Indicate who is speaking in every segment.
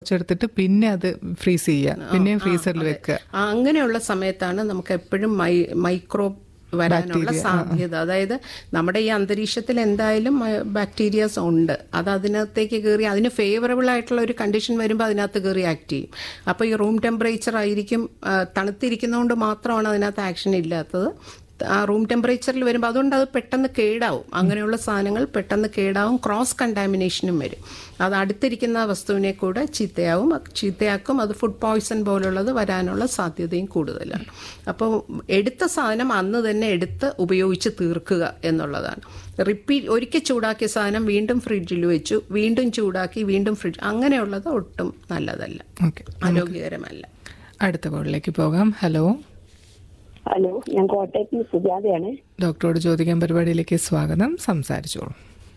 Speaker 1: കുറച്ചെടുത്തിട്ട് പിന്നെ അത് ഫ്രീസ് ചെയ്യുക പിന്നെയും ഫ്രീസറിൽ വെക്കുക
Speaker 2: ആ, അങ്ങനെയുള്ള സമയത്താണ് നമുക്ക് എപ്പോഴും മൈ മൈക്രോ വരാനുള്ള സാധ്യത അതായത് നമ്മുടെ ഈ അന്തരീക്ഷത്തിൽ എന്തായാലും ബാക്ടീരിയാസ് ഉണ്ട് അത് അതിനകത്തേക്ക് കയറി അതിന് ഫേവറബിൾ ആയിട്ടുള്ള ഒരു കണ്ടീഷൻ വരുമ്പോൾ അതിനകത്ത് കയറി ആക്ട് ചെയ്യും അപ്പോൾ ഈ റൂം ടെമ്പറേച്ചർ ആയിരിക്കും ആ, തണുത്തിരിക്കുന്നതുകൊണ്ട് മാത്രമാണ് അതിനകത്ത് ആക്ഷൻ ഇല്ലാത്തത് ആ റൂം ടെമ്പറേച്ചറിൽ വരുമ്പോൾ അതുകൊണ്ട് അത് പെട്ടെന്ന് കേടാവും അങ്ങനെയുള്ള സാധനങ്ങൾ പെട്ടെന്ന് കേടാവും ക്രോസ് കണ്ടാമിനേഷനും വരും അത് അടുത്തിരിക്കുന്ന വസ്തുവിനെ കൂടെ ചീത്തയാവും ചീത്തയാക്കും അത് ഫുഡ് പോയ്സൺ പോലുള്ളത് വരാനുള്ള സാധ്യതയും കൂടുതലാണ് അപ്പോൾ എടുത്ത സാധനം അന്ന് തന്നെ എടുത്ത് ഉപയോഗിച്ച് തീർക്കുക എന്നുള്ളതാണ് റിപ്പീറ്റ് ഒരിക്കൽ ചൂടാക്കിയ സാധനം വീണ്ടും ഫ്രിഡ്ജിൽ വെച്ചു വീണ്ടും ചൂടാക്കി വീണ്ടും ഫ്രിഡ്ജ് അങ്ങനെയുള്ളത് ഒട്ടും നല്ലതല്ല
Speaker 1: ഓക്കെ
Speaker 2: ആരോഗ്യകരമല്ല
Speaker 1: അടുത്ത കോളിലേക്ക് പോകാം ഹലോ
Speaker 3: ഹലോ ഞാൻ കോട്ടയത്ത് നിന്ന് സുജാതയാണ്
Speaker 1: ഡോക്ടറോട് ചോദിക്കാൻ പരിപാടിയിലേക്ക് സ്വാഗതം സംസാരിച്ചോളൂ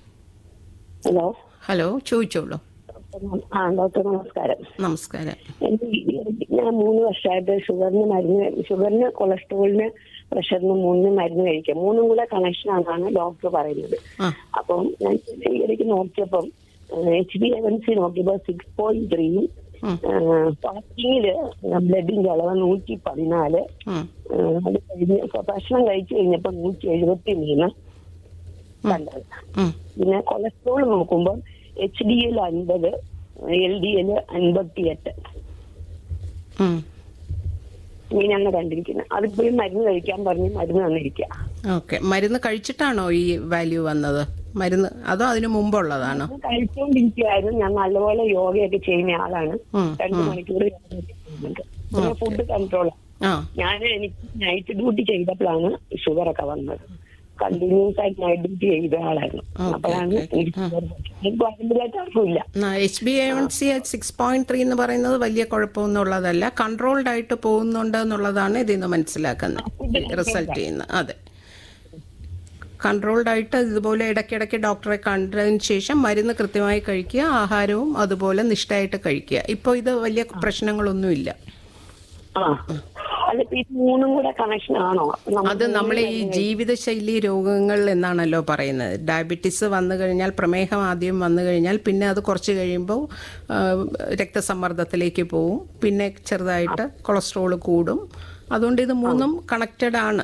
Speaker 3: ഹലോ
Speaker 2: ഹലോ ചോദിച്ചോളൂ
Speaker 3: ആ ഡോക്ടർ നമസ്കാരം
Speaker 2: നമസ്കാരം
Speaker 3: എനിക്ക് ഈ- ഞാൻ മൂന്ന് വർഷമായിട്ട് ഷുഗറിന് മരുന്ന് ഷുഗറിന് കൊളസ്ട്രോളിന് പ്രഷറിന് മൂന്ന് മരുന്ന് കഴിക്കാം മൂന്നും കൂടെ കണക്ഷൻ ആണെന്നാണ് ഡോക്ടർ പറയുന്നത്
Speaker 2: ആ.
Speaker 3: അപ്പം ഞാൻ ഈ ഇടയ്ക്ക് നോക്കിയപ്പം എച്ച് ബി എവൻ സി നോക്കിയപ്പോൾ സിക്സ് പോയിന്റ് ത്രീയും ഫാസ്റ്റിങ്ങില് ബ്ലഡിന്റെ അളവ് നൂറ്റി പതിനാല്
Speaker 2: ഉം.
Speaker 3: ഏഹ് അത് കഴിഞ്ഞ് ഇപ്പൊ ഭക്ഷണം കഴിച്ചു കഴിഞ്ഞപ്പോ നൂറ്റി എഴുപത്തി മൂന്ന് കണ്ടത്
Speaker 2: ഉം.
Speaker 3: പിന്നെ കൊളസ്ട്രോൾ നോക്കുമ്പോൾ എച്ച് ഡി എൽ അൻപത് എൽ ഡി എൽ അൻപത്തി എട്ട്
Speaker 2: ഉം.
Speaker 3: ഇങ്ങനെയാണ് കണ്ടിരിക്കുന്നത് അതിപ്പോഴും മരുന്ന് കഴിക്കാൻ പറഞ്ഞ് മരുന്ന് തന്നിരിക്കുക
Speaker 2: ഓക്കെ മരുന്ന് കഴിച്ചിട്ടാണോ ഈ വാല്യൂ വന്നത് മരുന്ന് അതോ അതിനു മുമ്പുള്ളതാണോ
Speaker 3: അത് കഴിച്ചുകൊണ്ടിരിക്കുകയായിരുന്നു ഞാൻ നല്ലപോലെ യോഗയൊക്കെ ചെയ്യുന്ന ആളാണ്
Speaker 2: ഉം,
Speaker 3: രണ്ടു മണിക്കൂർ യോഗയൊക്കെ ചെയ്യുന്നുണ്ട് പിന്നെ ഫുഡ് കൺട്രോൾ
Speaker 2: ആ
Speaker 3: ഞാൻ എനിക്ക് നൈറ്റ് ഡ്യൂട്ടി ചെയ്തപ്പോഴാണ് ഷുഗർ ഒക്കെ വന്നത് കണ്ടിന്യൂസ് ആയിട്ട് നൈറ്റ് ഡ്യൂട്ടി ചെയ്ത ആളായിരുന്നു അപ്പോഴാണ് എനിക്ക് ഷുഗർ എനിക്ക് പാരമ്പര്യമായിട്ട് ആർക്കുമില്ല
Speaker 2: H B A one C six point three എന്ന് പറയുന്നത് വലിയ കുഴപ്പമൊന്നുള്ളതല്ല കൺട്രോൾഡ് ആയിട്ട് പോകുന്നുണ്ട് എന്നുള്ളതാണ് ഇതിൽ നിന്ന് മനസ്സിലാക്കുന്നത് റിസൾട്ട് ചെയ്യുന്നത് അതെ കൺട്രോൾഡ് ആയിട്ട് ഇതുപോലെ ഇടയ്ക്കിടയ്ക്ക് ഡോക്ടറെ കണ്ടതിന് ശേഷം മരുന്ന് കൃത്യമായി കഴിക്കുക ആഹാരവും അതുപോലെ നിഷ്ഠയായിട്ട് കഴിക്കുക ഇപ്പോൾ ഇത് വലിയ പ്രശ്നങ്ങളൊന്നുമില്ല
Speaker 3: ആ അതിപ്പോ ഇത് മൂന്നും കൂടെ കണക്ഷൻ ആണോ നമ്മ-
Speaker 2: അത് നമ്മൾ ഈ ജീവിതശൈലി രോഗങ്ങൾ എന്നാണല്ലോ പറയുന്നത് ഡയബറ്റീസ് വന്നു കഴിഞ്ഞാൽ പ്രമേഹം ആദ്യം വന്നു കഴിഞ്ഞാൽ പിന്നെ അത് കുറച്ച് കഴിയുമ്പോൾ ആ, രക്തസമ്മർദ്ദത്തിലേക്ക് പോവും പിന്നെ ചെറുതായിട്ട് കൊളസ്ട്രോൾ കൂടും അതുകൊണ്ട് ഇത് മൂന്നും കണക്റ്റഡ് ആണ്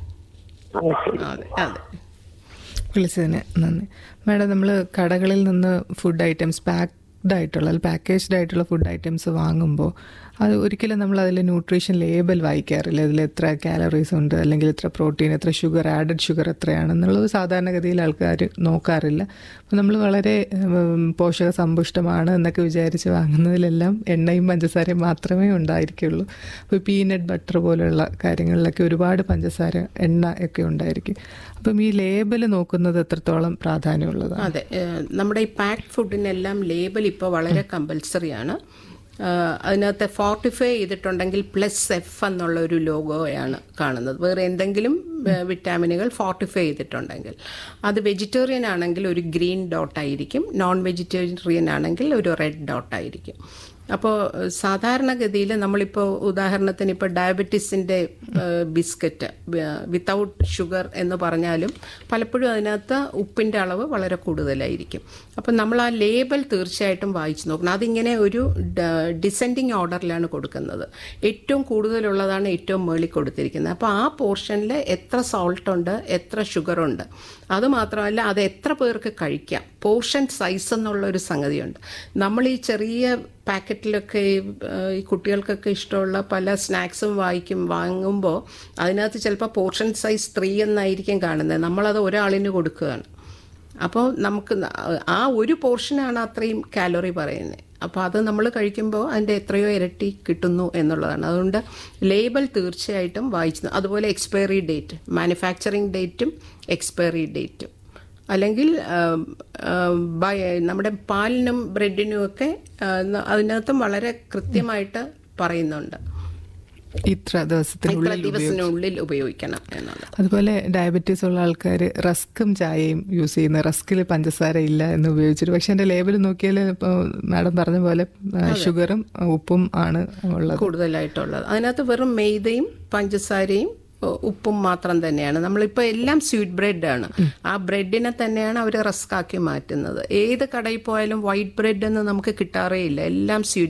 Speaker 3: ആ, ശരി.
Speaker 2: അതെ അതെ
Speaker 1: വിളിച്ചതിന് നന്ദി മാഡം നമ്മൾ കടകളിൽ നിന്ന് ഫുഡ് ഐറ്റംസ് പാക്ഡ് ആയിട്ടുള്ള പാക്കേജ്ഡ് ആയിട്ടുള്ള ഫുഡ് ഐറ്റംസ് വാങ്ങുമ്പോൾ അത് ഒരിക്കലും നമ്മൾ അതിൽ ന്യൂട്രീഷൻ ലേബൽ വായിക്കാറില്ല അതിൽ എത്ര കാലറീസ് ഉണ്ട് അല്ലെങ്കിൽ എത്ര പ്രോട്ടീൻ എത്ര ഷുഗർ ആഡഡ് ഷുഗർ എത്രയാണെന്നുള്ളത് സാധാരണഗതിയിൽ ആൾക്കാർ നോക്കാറില്ല അപ്പോൾ നമ്മൾ വളരെ ഉം, പോഷക സമ്പുഷ്ടമാണ് എന്നൊക്കെ വിചാരിച്ച് വാങ്ങുന്നതിലെല്ലാം എണ്ണയും പഞ്ചസാരയും മാത്രമേ ഉണ്ടായിരിക്കുള്ളൂ അപ്പോൾ പീനട്ട് ബട്ടർ പോലെയുള്ള കാര്യങ്ങളിലൊക്കെ ഒരുപാട് പഞ്ചസാര എണ്ണ ഒക്കെ ഉണ്ടായിരിക്കും അപ്പം ഈ ലേബൽ നോക്കുന്നത് എത്രത്തോളം പ്രാധാന്യമുള്ളതാണ്
Speaker 2: അതെ ഏഹ് നമ്മുടെ ഈ പാക്ഡ് ഫുഡിനെല്ലാം ലേബൽ ഇപ്പോൾ വളരെ കമ്പൽസറി ആണ് ഏഹ് അതിനകത്ത് ഫോർട്ടിഫൈ ചെയ്തിട്ടുണ്ടെങ്കിൽ പ്ലസ് എഫ് എന്നുള്ള ഒരു ലോഗോയാണ് കാണുന്നത് വേറെ എന്തെങ്കിലും ഏഹ് വിറ്റാമിനുകൾ ഫോർട്ടിഫൈ ചെയ്തിട്ടുണ്ടെങ്കിൽ അത് വെജിറ്റേറിയൻ ആണെങ്കിൽ ഒരു ഗ്രീൻ ഡോട്ട് ആയിരിക്കും നോൺ വെജിറ്റേറിയൻ ആണെങ്കിൽ ഒരു റെഡ് ഡോട്ട് ആയിരിക്കും അപ്പോൾ സാധാരണഗതിയിൽ നമ്മളിപ്പോൾ ഉദാഹരണത്തിന് ഇപ്പോൾ ഡയബറ്റീസിൻ്റെ ബിസ്ക്കറ്റ് വിത്തൗട്ട് ഷുഗർ എന്ന് പറഞ്ഞാലും പലപ്പോഴും അതിനകത്ത് ഉപ്പിൻ്റെ അളവ് വളരെ കൂടുതലായിരിക്കും അപ്പം നമ്മൾ ആ ലേബൽ തീർച്ചയായിട്ടും വായിച്ചു നോക്കണം അതിങ്ങനെ ഒരു ഡിസെൻഡിങ് ഓർഡറിലാണ് കൊടുക്കുന്നത് ഏറ്റവും കൂടുതലുള്ളതാണ് ഏറ്റവും മേളിൽ കൊടുത്തിരിക്കുന്നത് അപ്പോൾ ആ പോർഷനിൽ എത്ര സോൾട്ട് ഉണ്ട് എത്ര ഷുഗർ ഉണ്ട് അത് മാത്രമല്ല അത് എത്ര പേർക്ക് കഴിക്കാം പോർഷൻ സൈസ് എന്നുള്ള ഒരു സംഗതിയുണ്ട് നമ്മൾ ഈ ചെറിയ പാക്കറ്റിലൊക്കെ ഈ, ഏഹ്, ഈ കുട്ടികൾക്കൊക്കെ ഇഷ്ടമുള്ള പല സ്നാക്സും വായിക്കും വാങ്ങുമ്പോൾ അതിനകത്ത് ചിലപ്പോൾ പോർഷൻ സൈസ് ത്രീ എന്നായിരിക്കും കാണുന്നത് നമ്മളത് ഒരാളിന് കൊടുക്കുകയാണ് അപ്പോൾ നമുക്ക് ന- ആ ഒരു പോർഷനാണ് അത്രയും കാലറി പറയുന്നത് അപ്പോൾ അത് നമ്മൾ കഴിക്കുമ്പോൾ അതിൻ്റെ എത്രയോ ഇരട്ടി കിട്ടുന്നു എന്നുള്ളതാണ് അതുകൊണ്ട് ലേബൽ തീർച്ചയായിട്ടും വായിച്ചു അതുപോലെ എക്സ്പയറി ഡേറ്റ് മാനുഫാക്ചറിങ് ഡേറ്റും എക്സ്പയറി ഡേറ്റും അല്ലെങ്കിൽ ആം, ആം, ബയ- നമ്മുടെ പാലിനും ബ്രെഡിനും ഒക്കെ ആ, ന- അതിനകത്തും വളരെ കൃത്യമായിട്ട് പറയുന്നുണ്ട്
Speaker 1: ഇത്ര
Speaker 2: ഇത്ര
Speaker 1: ദിവസത്തിനുള്ളിൽ
Speaker 2: ദിവസത്തിനുള്ളിൽ ഉപയോഗിക്കണം എന്നുള്ളത്
Speaker 1: അതുപോലെ ഡയബറ്റീസ് ഉള്ള ആൾക്കാർ റസ്ക്കും ചായയും യൂസ് ചെയ്യുന്ന റസ്കിൽ പഞ്ചസാര ഇല്ല എന്ന് ഉപയോഗിച്ചിട്ട് പക്ഷെ എൻ്റെ ലേബൽ നോക്കിയാൽ ഇപ്പോൾ മാഡം പറഞ്ഞ പോലെ ആ, ഷുഗറും ആ, ഉപ്പും ആണ് ഉള്ളത്
Speaker 2: കൂടുതലായിട്ടുള്ളത് അതിനകത്ത് വെറും മെയ്തയും പഞ്ചസാരയും ഉ- ഉപ്പും മാത്രം തന്നെയാണ് നമ്മളിപ്പോൾ എല്ലാം സ്വീറ്റ് ബ്രെഡാണ് ആ ബ്രെഡിനെ തന്നെയാണ് അവർ റസ്ക് ആക്കി മാറ്റുന്നത് ഏത് കടയിൽ പോയാലും വൈറ്റ് ബ്രെഡ് എന്ന് നമുക്ക് കിട്ടാറേ ഇല്ല എല്ലാം സ്വീറ്റ്